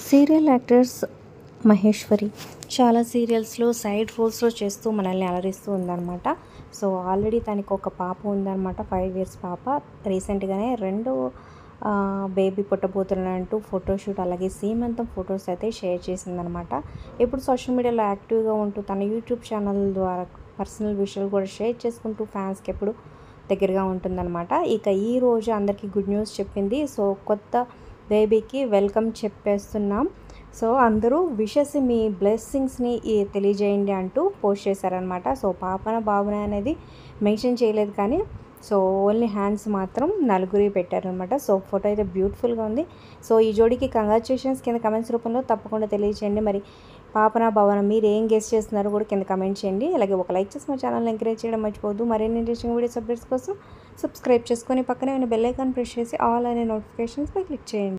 serial actors Maheshwari చాలా సీరియల్స్లో side రోల్స్లో చేస్తూ మనల్ని అలరిస్తూ ఉందన్నమాట సో ఆల్రెడీ తనకి ఒక పాప ఉందన్నమాట ఫైవ్ ఇయర్స్ పాప రీసెంట్గానే రెండు బేబీ పుట్టబోతున్నట్టు ఫోటోషూట్ అలాగే సీమంతం ఫొటోస్ అయితే షేర్ చేసిందనమాట ఇప్పుడు సోషల్ మీడియాలో యాక్టివ్గా ఉంటూ తన యూట్యూబ్ ఛానల్ ద్వారా పర్సనల్ విషయాలు కూడా షేర్ చేసుకుంటూ ఫ్యాన్స్కి ఎప్పుడు దగ్గరగా ఉంటుందన్నమాట ఇక ఈ రోజు అందరికీ గుడ్ న్యూస్ చెప్పింది సో కొత్త బేబీకి వెల్కమ్ చెప్పేస్తున్నాం సో అందరూ విషెస్ మీ బ్లెస్సింగ్స్ని తెలియజేయండి అంటూ పోస్ట్ చేశారనమాట సో పాపన బాబున అనేది మెన్షన్ చేయలేదు కానీ సో ఓన్లీ హ్యాండ్స్ మాత్రం నలుగురి పెట్టారనమాట సో ఫోటో అయితే బ్యూటిఫుల్గా ఉంది సో ఈ జోడీకి కంగ్రాచులేషన్స్ కింద కమెంట్స్ రూపంలో తప్పకుండా తెలియజేయండి మరి పాపన భవన మీరు ఏం గెస్ట్ చేస్తున్నారో కూడా కింద కమెంట్ చేయండి అలాగే ఒక లైక్ చేసి మా ఛానల్ ఎంకరేజ్ చేయడం మర్చిపోవద్దు మరిన్ని ఇంట్రెస్టింగ్ వీడియోస్ అప్డేట్స్ కోసం సబ్స్క్రైబ్ చేసుకొని పక్కనే ఉన్న బెల్ ఐకాన్ ప్రెస్ చేసి ఆల్ అనే నోటిఫికేషన్స్పై క్లిక్ చేయండి